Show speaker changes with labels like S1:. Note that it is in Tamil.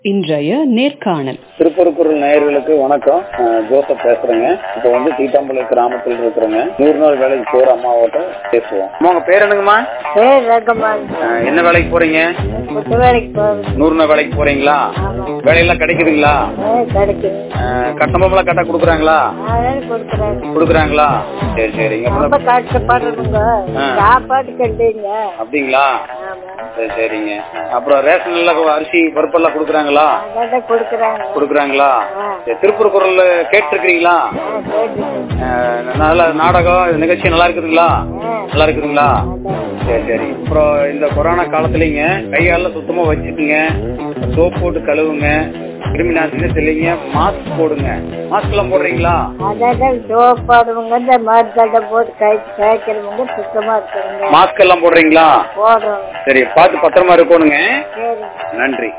S1: இன்றைய நேர்காணல்
S2: திருப்பரக்குறள் நேயர்களுக்கு வணக்கம் அஹ் ஜோசப் பேசுறேங்க இப்போ வந்து தீட்டாம்பள்ளி கிராமத்தில் இருக்கிறேங்க நூறு நாள் வேலைக்கு போற அம்மாவோட பேசுவோம் அம்மா உங்க பேர் என்னங்கம்மா
S3: பேர் ரகமான்
S2: அஹ் என்ன வேலைக்கு போறீங்க
S3: கொத்து வேலைக்கு போகுது
S2: நூறு நாள் வேலைக்கு போறீங்களா வேலையெல்லாம் கிடைக்குதுங்களா
S3: கிடைக்குது
S2: அஹ் கட்டணமெல்லாம் கட்ட கொடுக்குறாங்களா
S3: அதனால கொடுக்குறாங்க
S2: கொடுக்குறாங்களா சரி சரிங்க
S3: ரொம்ப
S2: அப்புறம்
S3: கஷ்டப்படுறவங்க
S2: ஆ.
S3: சாப்பாடு கண்டுங்க
S2: அப்படிங்களா
S3: ஆமா
S2: சரி சரிங்க அப்புறம் ரேஷன் எல்லாம் அரிசி பருப்பெல்லாம் கொடுக்குறாங்களா
S3: அதான் கொடுக்குறாங்க
S2: கொடுக்குறாங்களா
S3: ஆ.
S2: சரி, திருப்பரக்குறள் கேட்டிருக்கிறீங்களா
S3: ஆ, கேட்டுச்சு.
S2: அஹ் நல்ல நாடகம் நிகழ்ச்சி நல்லா இருக்குதுங்களா
S3: ஆ.
S2: நல்லா இருக்குதுங்களா
S3: அதான்.
S2: சரி சரி அப்புறம் இந்த கொரோனா காலத்துலங்க கையால சுத்தமா வச்சுக்குங்க சோப் போட்டு கழுவுங்க கிருமி நாசினி தெளிங்க மாஸ்க் போடுங்க மாஸ்க் எல்லாம் போடுறீங்களா
S3: அதான் சோப்பாடுவங்க இந்த மருந்தடை போட்டு கை காய்க்கிறவங்க சுத்தமா இருக்கிறவங்க
S2: மாஸ்க் எல்லாம் போடுறீங்களா
S3: போடுறோம்
S2: சரி பார்த்து பத்திரமா இருக்கணுங்க
S3: சரி
S2: நன்றி